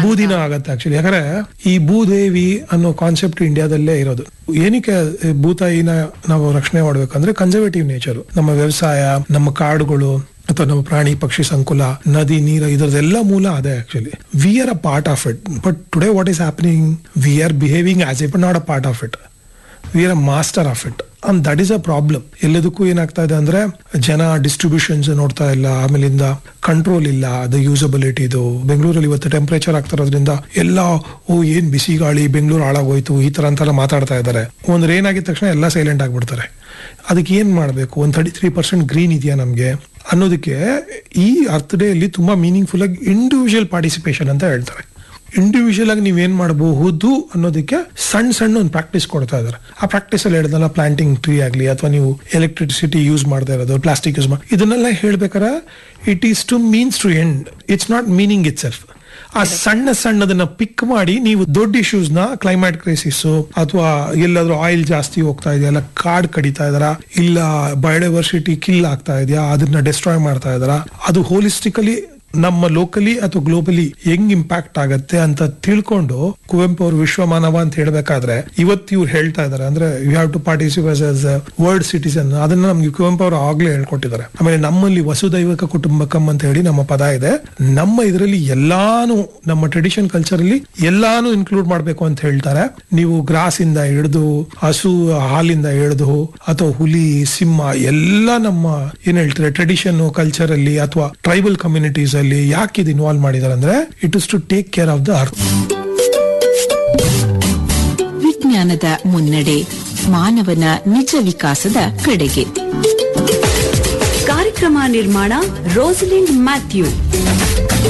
ಬೂದಿನ ಆಗತ್ತೆ ಆಕ್ಚುಲಿ ಯಾಕಂದ್ರೆ ಈ ಭೂದೇವಿ ಅನ್ನೋ ಕಾನ್ಸೆಪ್ಟ್ ಇಂಡಿಯಾದಲ್ಲೇ ಇರೋದು ಏನಕ್ಕೆ ಭೂತಾಯಿನ ನಾವು ರಕ್ಷಣೆ ಮಾಡ್ಬೇಕಂದ್ರೆ ಕನ್ಸರ್ವೇಟಿವ್ ನೇಚರ್ ನಮ್ಮ ವ್ಯವಸಾಯ ನಮ್ಮ ಕಾಡುಗಳು ಅಥವಾ ನಮ್ಮ ಪ್ರಾಣಿ ಪಕ್ಷಿ ಸಂಕುಲ ನದಿ ನೀರು ಇದರದೆಲ್ಲ ಮೂಲ ಅದೇ actually we are a part of it but today what is happening we are behaving as it not a part of it we are a master of it and that is a problem ಎಲ್ಲದಕ್ಕೂ ಏನಾಗ್ತಾ ಇದೆ ಅಂದ್ರೆ ಜನ distributions ನೋಡ್ತಾ ಇಲ್ಲ ಆಮೇಲಿಂದ control ಇಲ್ಲ ಅದು ಯೂಸಬಿಲಿಟಿ ಇದು ಬೆಂಗಳೂರಲ್ಲಿ ಇವತ್ತು ಟೆಂಪರೇಚರ್ ಆಗ್ತಿರೋದ್ರಿಂದ ಎಲ್ಲ ಓ ಏನ್ ಬಿಸಿ ಗಾಳಿ ಬೆಂಗಳೂರು ಹಾಳಾಗೋಯ್ತು ಈ ತರ ಅಂತೆಲ್ಲ ಮಾತಾಡ್ತಾ ಇದ್ದಾರೆ ಒಂದ್ ರೇನ್ ಆಗಿದ ತಕ್ಷಣ ಎಲ್ಲ ಸೈಲೆಂಟ್ ಆಗ್ಬಿಡ್ತಾರೆ ಅದಕ್ಕೆ ಏನ್ ಮಾಡ್ಬೇಕು ಒಂದ್ ತರ್ಟಿ ತ್ರೀ ಪರ್ಸೆಂಟ್ ಗ್ರೀನ್ ಇದೆಯಾ ನಮ್ಗೆ ಅನ್ನೋದಕ್ಕೆ ಈ ಅರ್ತ್ ಡೇ ಅಲ್ಲಿ ತುಂಬಾ ಮೀನಿಂಗ್ಫುಲ್ ಆಗಿ ಇಂಡಿವಿಜುವಲ್ ಪಾರ್ಟಿಸಿಪೇಷನ್ ಅಂತ ಹೇಳ್ತಾರೆ ಇಂಡಿವಿಜುವಲ್ ಆಗಿ ನೀವೇನ್ ಮಾಡಬಹುದು ಅನ್ನೋದಕ್ಕೆ ಸಣ್ಣ ಸಣ್ಣ ಒಂದು ಪ್ರಾಕ್ಟೀಸ್ ಕೊಡ್ತಾ ಇದಾರೆ ಆ ಪ್ರಾಕ್ಟೀಸ್ ಅಲ್ಲಿ ಹೇಳಿದಲ್ಲ ಪ್ಲಾಂಟಿಂಗ್ ಟ್ರೀ ಆಗಲಿ ಅಥವಾ ನೀವು ಎಲೆಕ್ಟ್ರಿಸಿಟಿ ಯೂಸ್ ಮಾಡ್ತಾ ಇರೋದು ಪ್ಲಾಸ್ಟಿಕ್ ಯೂಸ್ ಮಾಡಿ ಇದನ್ನೆಲ್ಲ ಹೇಳ್ಬೇಕಾರೆ it is to means to end it's not meaning itself ಆ ಸಣ್ಣ ಸಣ್ಣದನ್ನ ಪಿಕ್ ಮಾಡಿ ನೀವು ದೊಡ್ಡ ಇಶ್ಯೂಸ್ ನ ಕ್ಲೈಮೇಟ್ ಕ್ರೈಸಿಸ್ ಅಥವಾ ಎಲ್ಲಾದ್ರೂ ಆಯಿಲ್ ಜಾಸ್ತಿ ಹೋಗ್ತಾ ಇದೆಯಾ ಇಲ್ಲ ಕಾಡ್ ಕಡಿತಾ ಇದಾರ ಇಲ್ಲ ಬಯೋಡೈವರ್ಸಿಟಿ ಕಿಲ್ ಆಗ್ತಾ ಇದೆಯಾ ಅದನ್ನ ಡಿಸ್ಟ್ರಾಯ್ ಮಾಡ್ತಾ ಇದಾರ ಅದು ಹೋಲಿಸ್ಟಿಕಲಿ ನಮ್ಮ ಲೋಕಲಿ ಅಥವಾ ಗ್ಲೋಬಲಿ ಹೆಂಗ್ ಇಂಪ್ಯಾಕ್ಟ್ ಆಗತ್ತೆ ಅಂತ ತಿಳ್ಕೊಂಡು ಕುವೆಂಪು ಅವರು ವಿಶ್ವ ಮಾನವ ಅಂತ ಹೇಳ್ಬೇಕಾದ್ರೆ ಇವತ್ತು ಇವ್ರು ಹೇಳ್ತಾ ಇದಾರೆ ಅಂದ್ರೆ you have to participate as world citizen ಅದನ್ನ ನಮ್ಗೆ ಕುವೆಂಪು ಅವರು ಆಗ್ಲೇ ಹೇಳ್ಕೊಟ್ಟಿದ್ದಾರೆ ಆಮೇಲೆ ನಮ್ಮಲ್ಲಿ ವಸುದೈವಕ ಕುಟುಂಬಕಂ ಅಂತ ಹೇಳಿ ನಮ್ಮ ಪದ ಇದೆ ನಮ್ಮ ಇದರಲ್ಲಿ ಎಲ್ಲಾನು ನಮ್ಮ ಟ್ರೆಡಿಷನ್ ಕಲ್ಚರ್ ಅಲ್ಲಿ ಎಲ್ಲಾನು ಇನ್ಕ್ಲೂಡ್ ಮಾಡ್ಬೇಕು ಅಂತ ಹೇಳ್ತಾರೆ ನೀವು ಗ್ರಾಸ್ ಇಂದ ಹಿಡಿದು ಹಸು ಹಾಲಿಂದ ಹಿಡಿದು ಅಥವಾ ಹುಲಿ ಸಿಂಹ ಎಲ್ಲ ನಮ್ಮ ಏನ್ ಹೇಳ್ತಾರೆ ಟ್ರೆಡಿಷನ್ ಕಲ್ಚರ್ ಅಲ್ಲಿ ಅಥವಾ ಟ್ರೈಬಲ್ ಕಮ್ಯುನಿಟೀಸ್ ಅಲ್ಲಿ ಯಾಕೆ ಇದು ಇನ್ವಾಲ್ವ್ ಮಾಡಿದಾರೆ ಅಂದ್ರೆ it is to take care of the earth ವಿಜ್ಞಾನದ ಮುನ್ನಡೆ ಮಾನವನ ನಿಜ ವಿಕಾಸದ ಕಡೆಗೆ ಕಾರ್ಯಕ್ರಮ ನಿರ್ಮಾಣ ರೋಸಲಿಂಡ್ ಮ್ಯಾಥ್ಯೂ